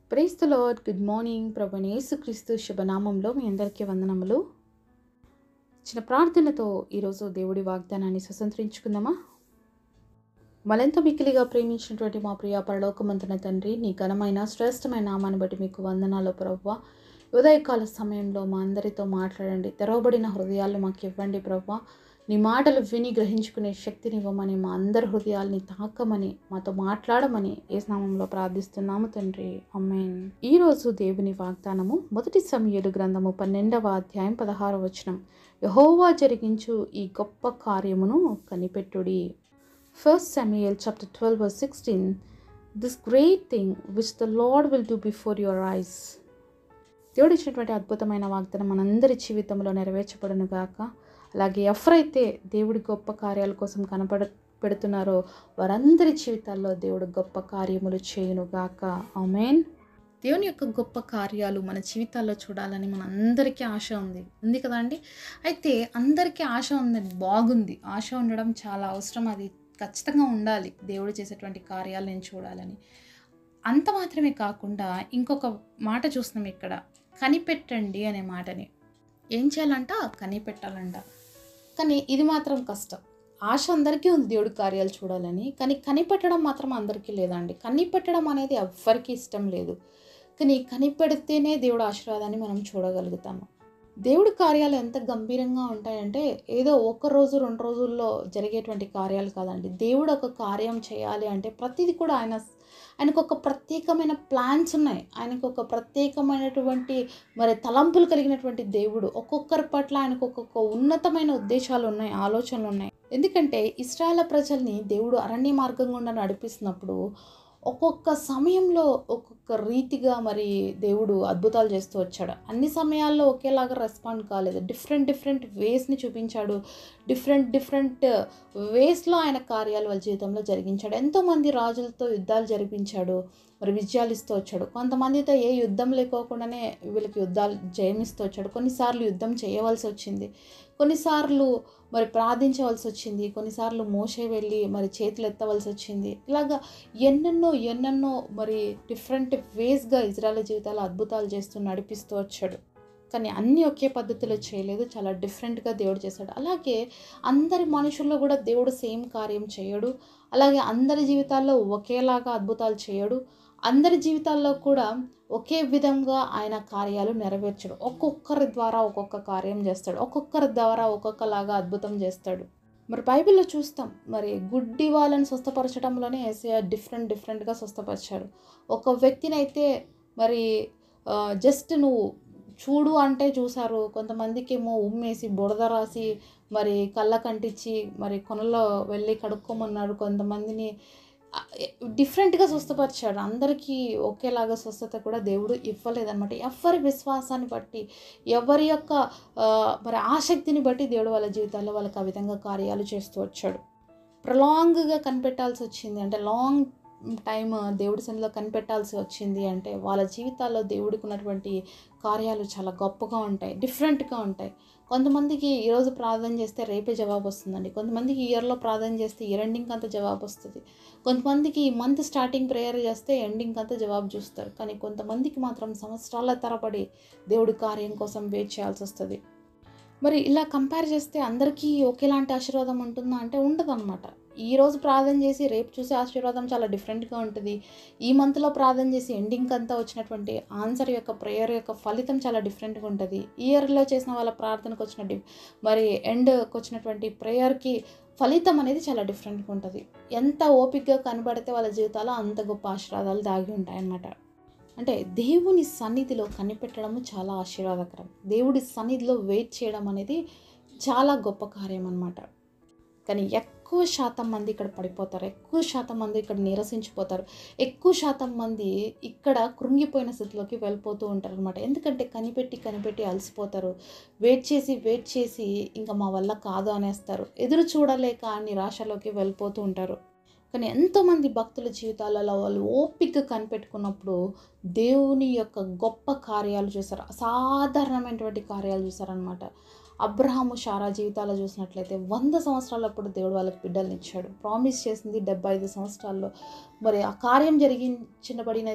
price the lord good morning ప్రభు యేసుక్రీస్తు శుభనామంలో మీ అందరికీ వందనములు చిన్న ప్రార్థనతో ఈరోజు దేవుడి వాగ్దానాన్ని స్వతంత్రించుకుందామా మరింత మిక్కిలిగా ప్రేమించినటువంటి మా ప్రియ పరలోకమంతున తండ్రి నీ ఘనమైన శ్రేష్టమైన నామాన్ని బట్టి మీకు వందనాలు ప్రవ్వ ఉదయకాల సమయంలో మా అందరితో మాట్లాడండి తెరవబడిన హృదయాలు మాకు ఇవ్వండి ప్రవ్వ నీ మాటలు విని గ్రహించుకునే శక్తిని ఇవ్వమని మా అందరి హృదయాల్ని తాకమని మాతో మాట్లాడమని ఏ నామంలో ప్రార్థిస్తున్నాము తండ్రి అమ్మేన్ ఈరోజు దేవుని వాగ్దానము మొదటి సమయలు గ్రంథము పన్నెండవ అధ్యాయం పదహార వచనం యహోవా జరిగించు ఈ గొప్ప కార్యమును కనిపెట్టుడి first Samuel chapter twelve sixteen this great thing which the lord will do before your eyes దేవుడు ఇచ్చినటువంటి అద్భుతమైన వాగ్దానం మనందరి జీవితంలో నెరవేర్చబడును గాక అలాగే ఎవరైతే దేవుడి గొప్ప కార్యాల కోసం కనపడ పెడుతున్నారో వారందరి జీవితాల్లో దేవుడు గొప్ప కార్యములు చేయును గాక ఆమెన్ దేవుని యొక్క గొప్ప కార్యాలు మన జీవితాల్లో చూడాలని మన అందరికీ ఆశ ఉంది ఉంది కదా అండి అయితే అందరికీ ఆశ ఉందండి బాగుంది ఆశ ఉండడం చాలా అవసరం అది ఖచ్చితంగా ఉండాలి దేవుడు చేసేటువంటి కార్యాలు నేను చూడాలని అంత మాత్రమే కాకుండా ఇంకొక మాట చూస్తున్నాం ఇక్కడ కనిపెట్టండి అనే మాటని ఏం చేయాలంట కనిపెట్టాలంట కానీ ఇది మాత్రం కష్టం ఆశ అందరికీ ఉంది దేవుడి కార్యాలు చూడాలని కానీ కనిపెట్టడం మాత్రం అందరికీ లేదండి కనిపెట్టడం అనేది ఎవ్వరికీ ఇష్టం లేదు కానీ కనిపెడితేనే దేవుడు ఆశీర్వాదాన్ని మనం చూడగలుగుతాము దేవుడి కార్యాలు ఎంత గంభీరంగా ఉంటాయంటే ఏదో ఒక రోజు రెండు రోజుల్లో జరిగేటువంటి కార్యాలు కాదండి దేవుడు ఒక కార్యం చేయాలి అంటే ప్రతిదీ కూడా ఆయన ఆయనకు ఒక ప్రత్యేకమైన ప్లాన్స్ ఉన్నాయి ఆయనకు ఒక ప్రత్యేకమైనటువంటి మరి తలంపులు కలిగినటువంటి దేవుడు ఒక్కొక్కరి పట్ల ఆయనకు ఒక్కొక్క ఉన్నతమైన ఉద్దేశాలు ఉన్నాయి ఆలోచనలు ఉన్నాయి ఎందుకంటే ఇస్రాయల ప్రజల్ని దేవుడు అరణ్య మార్గం గుండా నడిపిస్తున్నప్పుడు ఒక్కొక్క సమయంలో ఒక్కొక్క రీతిగా మరి దేవుడు అద్భుతాలు చేస్తూ వచ్చాడు అన్ని సమయాల్లో ఒకేలాగా రెస్పాండ్ కాలేదు డిఫరెంట్ డిఫరెంట్ వేస్ని చూపించాడు డిఫరెంట్ డిఫరెంట్ వేస్లో ఆయన కార్యాలు వాళ్ళ జీవితంలో జరిగించాడు ఎంతోమంది రాజులతో యుద్ధాలు జరిపించాడు మరి విజయాలు ఇస్తూ వచ్చాడు కొంతమందితో ఏ యుద్ధం లేకోకుండానే వీళ్ళకి యుద్ధాలు జయమిస్తూ వచ్చాడు కొన్నిసార్లు యుద్ధం చేయవలసి వచ్చింది కొన్నిసార్లు మరి ప్రార్థించవలసి వచ్చింది కొన్నిసార్లు మోసే వెళ్ళి మరి చేతులు ఎత్తవలసి వచ్చింది ఇలాగా ఎన్నెన్నో ఎన్నెన్నో మరి డిఫరెంట్ వేస్గా ఇజ్రాయల్ జీవితాలు అద్భుతాలు చేస్తూ నడిపిస్తూ వచ్చాడు కానీ అన్నీ ఒకే పద్ధతిలో చేయలేదు చాలా డిఫరెంట్గా దేవుడు చేశాడు అలాగే అందరి మనుషుల్లో కూడా దేవుడు సేమ్ కార్యం చేయడు అలాగే అందరి జీవితాల్లో ఒకేలాగా అద్భుతాలు చేయడు అందరి జీవితాల్లో కూడా ఒకే విధంగా ఆయన కార్యాలు నెరవేర్చడు ఒక్కొక్కరి ద్వారా ఒక్కొక్క కార్యం చేస్తాడు ఒక్కొక్కరి ద్వారా ఒక్కొక్కలాగా అద్భుతం చేస్తాడు మరి బైబిల్లో చూస్తాం మరి గుడ్డి వాళ్ళని స్వస్థపరచడంలోనే ఏసయ డిఫరెంట్ డిఫరెంట్గా స్వస్థపరిచాడు ఒక వ్యక్తిని అయితే మరి జస్ట్ నువ్వు చూడు అంటే చూసారు కొంతమందికి ఏమో ఉమ్మేసి బుడద రాసి మరి కళ్ళ కంటించి మరి కొనలో వెళ్ళి కడుక్కోమన్నాడు కొంతమందిని డిఫరెంట్గా స్వస్థపరిచాడు అందరికీ ఒకేలాగా స్వస్థత కూడా దేవుడు ఇవ్వలేదన్నమాట ఎవరి విశ్వాసాన్ని బట్టి ఎవరి యొక్క మరి ఆసక్తిని బట్టి దేవుడు వాళ్ళ జీవితాల్లో వాళ్ళకి ఆ విధంగా కార్యాలు చేస్తూ వచ్చాడు ప్రలాంగ్గా కనిపెట్టాల్సి వచ్చింది అంటే లాంగ్ టైం దేవుడి సన్నిలో కనిపెట్టాల్సి వచ్చింది అంటే వాళ్ళ జీవితాల్లో దేవుడికి ఉన్నటువంటి కార్యాలు చాలా గొప్పగా ఉంటాయి డిఫరెంట్గా ఉంటాయి కొంతమందికి ఈరోజు ప్రార్థన చేస్తే రేపే జవాబు వస్తుందండి కొంతమందికి ఇయర్లో ప్రార్థన చేస్తే ఇయర్ ఎండింగ్ అంతా జవాబు వస్తుంది కొంతమందికి ఈ మంత్ స్టార్టింగ్ ప్రేయర్ చేస్తే ఎండింగ్ అంతా జవాబు చూస్తారు కానీ కొంతమందికి మాత్రం సంవత్సరాల తరబడి దేవుడి కార్యం కోసం వెయిట్ చేయాల్సి వస్తుంది మరి ఇలా కంపేర్ చేస్తే అందరికీ ఒకేలాంటి ఆశీర్వాదం ఉంటుందా అంటే ఉండదు అనమాట ఈరోజు ప్రార్థన చేసి రేపు చూసే ఆశీర్వాదం చాలా డిఫరెంట్గా ఉంటుంది ఈ మంత్లో ప్రార్థన చేసి ఎండింగ్ అంతా వచ్చినటువంటి ఆన్సర్ యొక్క ప్రేయర్ యొక్క ఫలితం చాలా డిఫరెంట్గా ఉంటుంది ఇయర్లో చేసిన వాళ్ళ ప్రార్థనకు వచ్చిన డి మరి ఎండ్కి వచ్చినటువంటి ప్రేయర్కి ఫలితం అనేది చాలా డిఫరెంట్గా ఉంటుంది ఎంత ఓపిక్గా కనబడితే వాళ్ళ జీవితాల్లో అంత గొప్ప ఆశీర్వాదాలు దాగి ఉంటాయన్నమాట అంటే దేవుని సన్నిధిలో కనిపెట్టడము చాలా ఆశీర్వాదకరం దేవుడి సన్నిధిలో వెయిట్ చేయడం అనేది చాలా గొప్ప కార్యం అనమాట కానీ ఎక్కువ శాతం మంది ఇక్కడ పడిపోతారు ఎక్కువ శాతం మంది ఇక్కడ నీరసించిపోతారు ఎక్కువ శాతం మంది ఇక్కడ కృంగిపోయిన స్థితిలోకి వెళ్ళిపోతూ ఉంటారు అనమాట ఎందుకంటే కనిపెట్టి కనిపెట్టి అలసిపోతారు వెయిట్ చేసి వెయిట్ చేసి ఇంకా మా వల్ల కాదు అనేస్తారు ఎదురు చూడలేక నిరాశలోకి వెళ్ళిపోతూ ఉంటారు కానీ ఎంతోమంది భక్తుల జీవితాలలో వాళ్ళు ఓపిక కనిపెట్టుకున్నప్పుడు దేవుని యొక్క గొప్ప కార్యాలు చూసారు అసాధారణమైనటువంటి కార్యాలు చూసారనమాట అబ్రహాము షారా జీవితాలు చూసినట్లయితే వంద సంవత్సరాలప్పుడు దేవుడు వాళ్ళకి బిడ్డల్ని ఇచ్చాడు ప్రామిస్ చేసింది డెబ్బై ఐదు సంవత్సరాల్లో మరి ఆ కార్యం జరిగించబడినది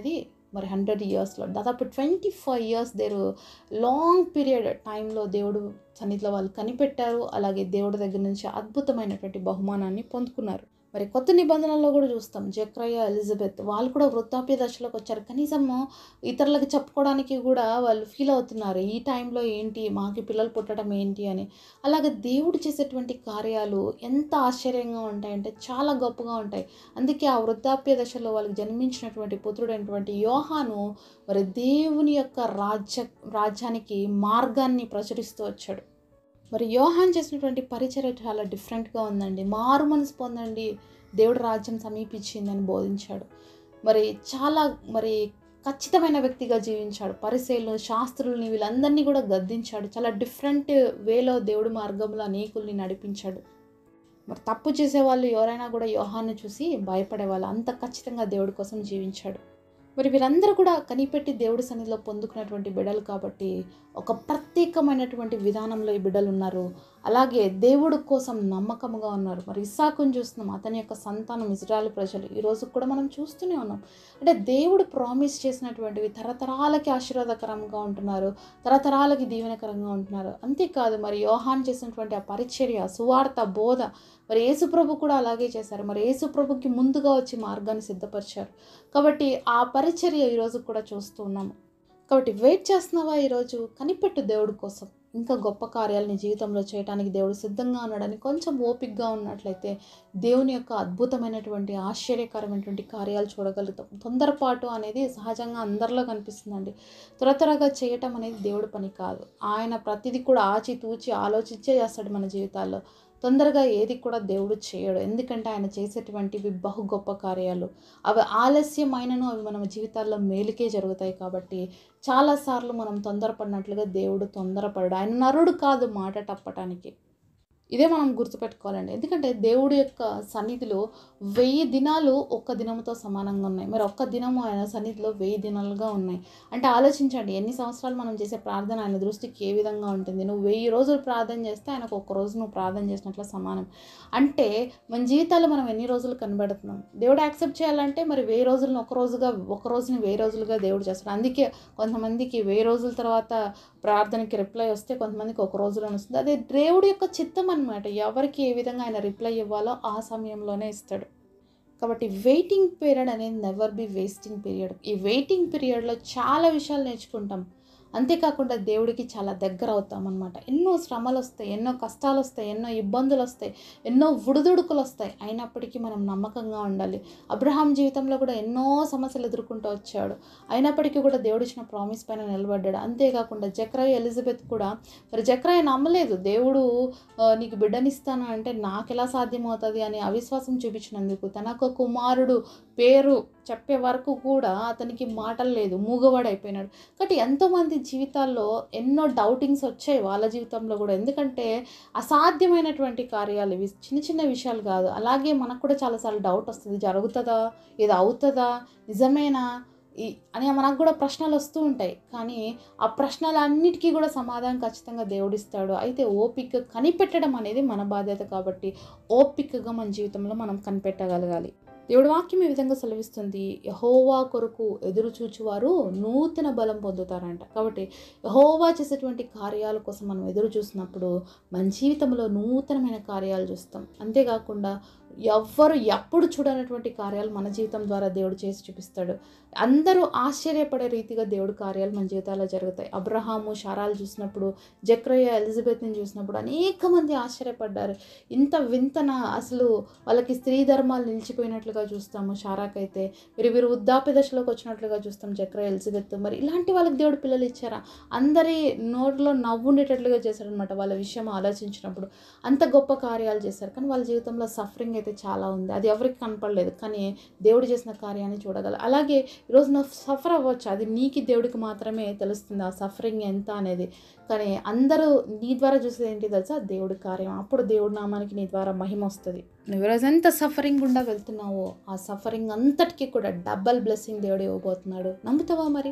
మరి హండ్రెడ్ ఇయర్స్లో దాదాపు twenty five years there long period టైంలో దేవుడు సన్నిధిలో వాళ్ళు కనిపెట్టారు అలాగే దేవుడి దగ్గర నుంచి అద్భుతమైనటువంటి బహుమానాన్ని పొందుకున్నారు మరి కొత్త నిబంధనల్లో కూడా చూస్తాం జక్రయ్య ఎలిజబెత్ వాళ్ళు కూడా వృద్ధాప్య దశలోకి వచ్చారు కనీసం ఇతరులకు చెప్పుకోవడానికి కూడా వాళ్ళు ఫీల్ అవుతున్నారు ఈ టైంలో ఏంటి మాకు పిల్లలు పుట్టడం ఏంటి అని అలాగే దేవుడు చేసేటువంటి కార్యాలు ఎంత ఆశ్చర్యంగా ఉంటాయంటే చాలా గొప్పగా ఉంటాయి అందుకే ఆ వృద్ధాప్య దశలో వాళ్ళకి జన్మించినటువంటి పుత్రుడైనటువంటి యోహాను మరి దేవుని యొక్క రాజ్య రాజ్యానికి మార్గాన్ని ప్రచురిస్తూ వచ్చాడు మరి యోహాన్ చేసినటువంటి పరిచర్య చాలా డిఫరెంట్గా ఉందండి మారు మనసు పొందండి దేవుడి రాజ్యం సమీపించిందని బోధించాడు మరి చాలా మరి ఖచ్చితమైన వ్యక్తిగా జీవించాడు పరిశీలు శాస్త్రుల్ని వీళ్ళందరినీ కూడా గద్దించాడు చాలా డిఫరెంట్ వేలో దేవుడి మార్గంలో అనేకుల్ని నడిపించాడు మరి తప్పు చేసేవాళ్ళు ఎవరైనా కూడా యోహాన్ని చూసి భయపడేవాళ్ళు అంత ఖచ్చితంగా దేవుడి కోసం జీవించాడు మరి వీరందరూ కూడా కనిపెట్టి దేవుడి సన్నిధిలో పొందుకున్నటువంటి బిడ్డలు కాబట్టి ఒక ప్రత్యేకమైనటువంటి విధానంలో ఈ బిడ్డలు ఉన్నారు అలాగే దేవుడి కోసం నమ్మకంగా ఉన్నారు మరి ఇస్సాకుని చూస్తున్నాం అతని యొక్క సంతానం ఇజ్రాయల్ ప్రజలు ఈ రోజు కూడా మనం చూస్తూనే ఉన్నాం అంటే దేవుడు ప్రామిస్ చేసినటువంటివి తరతరాలకి ఆశీర్వాదకరంగా ఉంటున్నారు తరతరాలకి దీవెనకరంగా ఉంటున్నారు అంతేకాదు మరి యోహాన్ చేసినటువంటి ఆ పరిచర్య సువార్త బోధ మరి యేసుప్రభు కూడా అలాగే చేశారు మరి యేసుప్రభుకి ముందుగా వచ్చి మార్గాన్ని సిద్ధపరిచారు కాబట్టి ఆ పరిచర్య ఈరోజు కూడా చూస్తూ ఉన్నాము కాబట్టి వెయిట్ చేస్తున్నావా ఈరోజు కనిపెట్టు దేవుడి కోసం ఇంకా గొప్ప కార్యాలు నీ జీవితంలో చేయడానికి దేవుడు సిద్ధంగా ఉన్నాడని కొంచెం ఓపిక్గా ఉన్నట్లయితే దేవుని యొక్క అద్భుతమైనటువంటి ఆశ్చర్యకరమైనటువంటి కార్యాలు చూడగలుగుతాం తొందరపాటు అనేది సహజంగా అందరిలో కనిపిస్తుందండి త్వర త్వరగా చేయటం అనేది దేవుడి పని కాదు ఆయన ప్రతిదీ కూడా ఆచితూచి ఆలోచించే చేస్తాడు మన జీవితాల్లో తొందరగా ఏది కూడా దేవుడు చేయడు ఎందుకంటే ఆయన చేసేటువంటివి బహు గొప్ప కార్యాలు అవి ఆలస్యమైనను అవి మన జీవితాల్లో మేలుకే జరుగుతాయి కాబట్టి చాలాసార్లు మనం తొందరపడినట్లుగా దేవుడు తొందరపడడు ఆయన నరుడు కాదు మాట టప్పటానికి ఇదే మనం గుర్తుపెట్టుకోవాలండి ఎందుకంటే దేవుడి యొక్క సన్నిధిలో వెయ్యి దినాలు ఒక్క దినముతో సమానంగా ఉన్నాయి మరి ఒక్క దినము ఆయన సన్నిధిలో వెయ్యి దినాలుగా ఉన్నాయి అంటే ఆలోచించండి ఎన్ని సంవత్సరాలు మనం చేసే ప్రార్థన ఆయన దృష్టికి ఏ విధంగా ఉంటుంది నువ్వు వెయ్యి రోజులు ప్రార్థన చేస్తే ఆయనకు ఒక్క రోజు నువ్వు ప్రార్థన చేసినట్లు సమానం అంటే మన జీవితాల్లో మనం ఎన్ని రోజులు కనబడుతున్నాం దేవుడు యాక్సెప్ట్ చేయాలంటే మరి వెయ్యి రోజులను ఒక రోజుగా ఒక రోజుని వెయ్యి రోజులుగా దేవుడు చేస్తాడు అందుకే కొంతమందికి వెయ్యి రోజుల తర్వాత ప్రార్థనకి రిప్లై వస్తే కొంతమందికి ఒక రోజులో వస్తుంది అదే దేవుడి యొక్క చిత్తం అనమాట ఎవరికి ఏ విధంగా ఆయన రిప్లై ఇవ్వాలో ఆ సమయంలోనే ఇస్తాడు కాబట్టి వెయిటింగ్ పీరియడ్ అనేది నెవర్ బి వేస్టింగ్ పీరియడ్ ఈ వెయిటింగ్ పీరియడ్లో చాలా విషయాలు నేర్చుకుంటాం అంతేకాకుండా దేవుడికి చాలా దగ్గర అవుతాం అనమాట ఎన్నో శ్రమలు వస్తాయి ఎన్నో కష్టాలు వస్తాయి ఎన్నో ఇబ్బందులు వస్తాయి ఎన్నో ఉడుదుడుకులు వస్తాయి అయినప్పటికీ మనం నమ్మకంగా ఉండాలి అబ్రహాం జీవితంలో కూడా ఎన్నో సమస్యలు ఎదుర్కొంటూ వచ్చాడు అయినప్పటికీ కూడా దేవుడు ఇచ్చిన ప్రామిస్ పైన నిలబడ్డాడు అంతేకాకుండా జక్రయ్య ఎలిజబెత్ కూడా మరి జక్రయ్య నమ్మలేదు దేవుడు ఆ, నీకు బిడ్డనిస్తాను అంటే నాకు ఎలా సాధ్యమవుతుంది అని అవిశ్వాసం చూపించినందుకు తనకు కుమారుడు పేరు చెప్పే వరకు కూడా అతనికి మాటలు లేదు మూగవాడైపోయినాడు కాబట్టి ఎంతోమంది జీవితాల్లో ఎన్నో డౌటింగ్స్ వచ్చాయి వాళ్ళ జీవితంలో కూడా ఎందుకంటే అసాధ్యమైనటువంటి కార్యాలు ఇవి చిన్న చిన్న విషయాలు కాదు అలాగే మనకు కూడా చాలాసార్లు డౌట్ వస్తుంది జరుగుతుందా ఇది అవుతుందా నిజమేనా ఈ అని మనకు కూడా ప్రశ్నలు వస్తూ ఉంటాయి కానీ ఆ ప్రశ్నలన్నిటికీ కూడా సమాధానం ఖచ్చితంగా దేవుడిస్తాడు అయితే ఓపిక కనిపెట్టడం అనేది మన బాధ్యత కాబట్టి ఓపికగా మన జీవితంలో మనం కనిపెట్టగలగాలి దేవుడి వాక్యం ఈ విధంగా సెలవిస్తుంది యహోవా కొరకు ఎదురు చూచువారు నూతన బలం పొందుతారంట కాబట్టి యహోవా చేసేటువంటి కార్యాల కోసం మనం ఎదురు చూసినప్పుడు మన జీవితంలో నూతనమైన కార్యాలు చూస్తాం అంతేకాకుండా ఎవ్వరు ఎప్పుడు చూడనటువంటి కార్యాలు మన జీవితం ద్వారా దేవుడు చేసి చూపిస్తాడు అందరూ ఆశ్చర్యపడే రీతిగా దేవుడి కార్యాలు మన జీవితాల్లో జరుగుతాయి అబ్రహాము షారాలు చూసినప్పుడు జక్రయ్య ఎలిజబెత్ని చూసినప్పుడు అనేక మంది ఆశ్చర్యపడ్డారు ఇంత వింతన అసలు వాళ్ళకి స్త్రీ ధర్మాలు నిలిచిపోయినట్లుగా చూస్తాము షారాకైతే వీరు వీరు వృద్ధాప్య దశలోకి వచ్చినట్లుగా చూస్తాం జక్రయ్య ఎలిజబెత్ మరి ఇలాంటి వాళ్ళకి దేవుడు పిల్లలు ఇచ్చారా అందరి నోట్లో నవ్వు ఉండేటట్లుగా చేశారనమాట వాళ్ళ విషయం ఆలోచించినప్పుడు అంత గొప్ప కార్యాలు చేశారు కానీ వాళ్ళ జీవితంలో సఫరింగ్ అయితే చాలా ఉంది అది ఎవరికి కనపడలేదు కానీ దేవుడు చేసిన కార్యాన్ని చూడగల అలాగే ఈరోజు నువ్వు సఫర్ అవ్వచ్చు అది నీకు దేవుడికి మాత్రమే తెలుస్తుంది ఆ సఫరింగ్ ఎంత అనేది కానీ అందరూ నీ ద్వారా చూసేది ఏంటి తెలుసా దేవుడి కార్యం అప్పుడు దేవుడి నామానికి నీ ద్వారా మహిమ వస్తుంది నువ్వు ఈరోజు ఎంత సఫరింగ్ గుండా వెళ్తున్నావో ఆ సఫరింగ్ అంతటికీ కూడా డబల్ బ్లెస్సింగ్ దేవుడు ఇవ్వబోతున్నాడు నమ్ముతావా మరి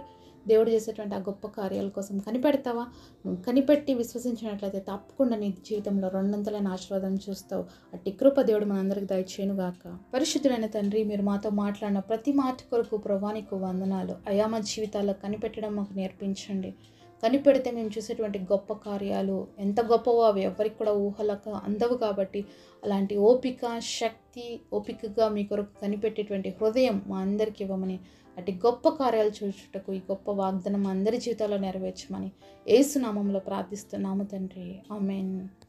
దేవుడు చేసేటువంటి ఆ గొప్ప కార్యాల కోసం కనిపెడతావా నువ్వు కనిపెట్టి విశ్వసించినట్లయితే తప్పకుండా నీ జీవితంలో రెండంతలైన ఆశీర్వాదం చూస్తావు అట్టి కృప దేవుడు మనందరికి దయచేయనుగాక పరిశుద్ధులైన తండ్రి మీరు మాతో మాట్లాడిన ప్రతి మాట కొరకు ప్రభానికి వందనాలు అయా మా జీవితాల్లో కనిపెట్టడం మాకు నేర్పించండి కనిపెడితే మేము చూసేటువంటి గొప్ప కార్యాలు ఎంత గొప్పవో అవి ఎవరికి కూడా ఊహలకు అందవు కాబట్టి అలాంటి ఓపిక శక్తి ఓపికగా మీ కొరకు కనిపెట్టేటువంటి హృదయం మా అందరికి ఇవ్వమని అటు గొప్ప కార్యాలు చూచుటకు ఈ గొప్ప వాగ్దానం మా అందరి జీవితాల్లో నెరవేర్చమని ఏసునామంలో ప్రార్థిస్తున్నాము తండ్రి ఆమెన్